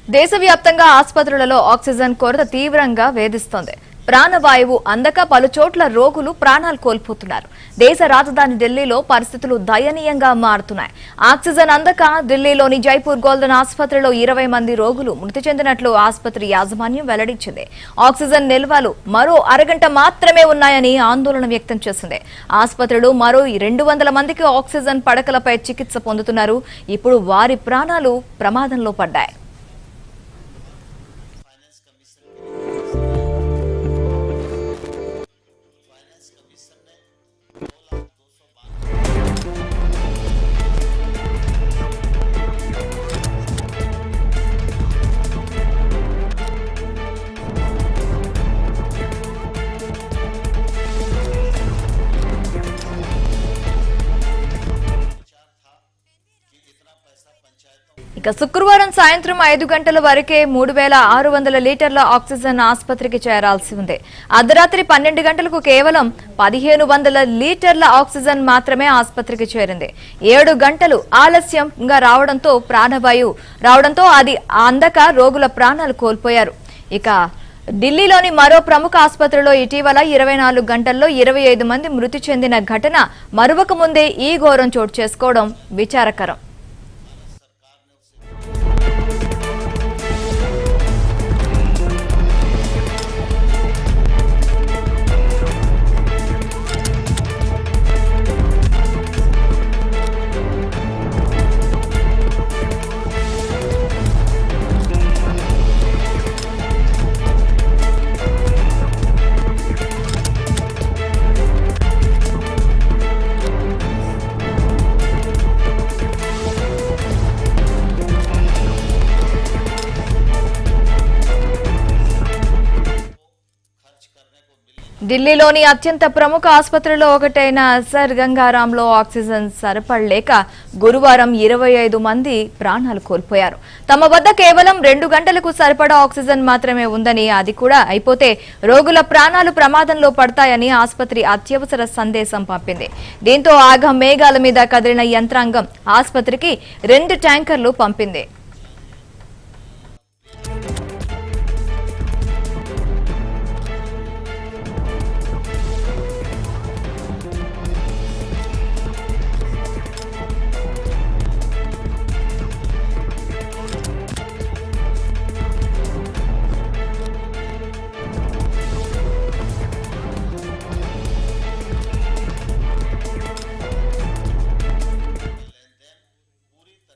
దేశవ్యాప్తంగా ఆసుపత్రులలో ఆక్సిజన్ కొరత తీవ్రంగా వేధిస్తోంది ప్రాణవాయువు అందక పలు చోట్ల రోగులు ప్రాణాలు కోల్పోతున్నారు దేశ రాజధాని ఢిల్లీలో పరిస్థితులు దయనీయంగా మారుతున్నాయి ఆక్సిజన్ అందక ఢిల్లీలోని జైపూర్ గోల్డెన్ ఆసుపత్రిలో ఇరవై మంది రోగులు మృతి చెందినట్లు ఆసుపత్రి యాజమాన్యం వెల్లడించింది ఆక్సిజన్ నిల్వలు మరో అరగంట మాత్రమే ఉన్నాయని ఆందోళన వ్యక్తం చేసింది ఆసుపత్రులు మరో రెండు వందల మందికి ఆక్సిజన్ పడకలపై చికిత్స పొందుతున్నారు ఇప్పుడు వారి ప్రాణాలు ప్రమాదంలో పడ్డాయి ఇక శుక్రవారం సాయంత్రం ఐదు గంటల వరకే మూడు వేల ఆరు వందల లీటర్ల ఆక్సిజన్ ఆసుపత్రికి చేరాల్సి ఉంది అర్ధరాత్రి పన్నెండు గంటలకు కేవలం పదిహేను వందల లీటర్ల ఆక్సిజన్ మాత్రమే ఆసుపత్రికి చేరింది ఏడు గంటలు ఆలస్యంగా రావడంతో ప్రాణవాయువు రావడంతో అది అందక రోగుల ప్రాణాలు కోల్పోయారు ఇక ఢిల్లీలోని మరో ప్రముఖ ఆసుపత్రిలో ఇటీవల ఇరవై నాలుగు గంటల్లో ఇరవై ఐదు మంది మృతి చెందిన ఘటన మరువక ముందే ఈ ఘోరం చోటు చేసుకోవడం విచారకరం ఢిల్లీలోని అత్యంత ప్రముఖ ఆసుపత్రిలో ఒకటైన సర్ గంగారాంలో ఆక్సిజన్ సరపడలేక గురువారం ఇరవై ఐదు మంది ప్రాణాలు కోల్పోయారు తమ వద్ద కేవలం రెండు గంటలకు సరిపడా ఆక్సిజన్ మాత్రమే ఉందని అది కూడా అయిపోతే రోగుల ప్రాణాలు ప్రమాదంలో పడతాయని ఆసుపత్రి అత్యవసర సందేశం పంపింది దీంతో ఆగ మేఘాల మీద కదిలిన యంత్రాంగం ఆసుపత్రికి రెండు ట్యాంకర్లు పంపింది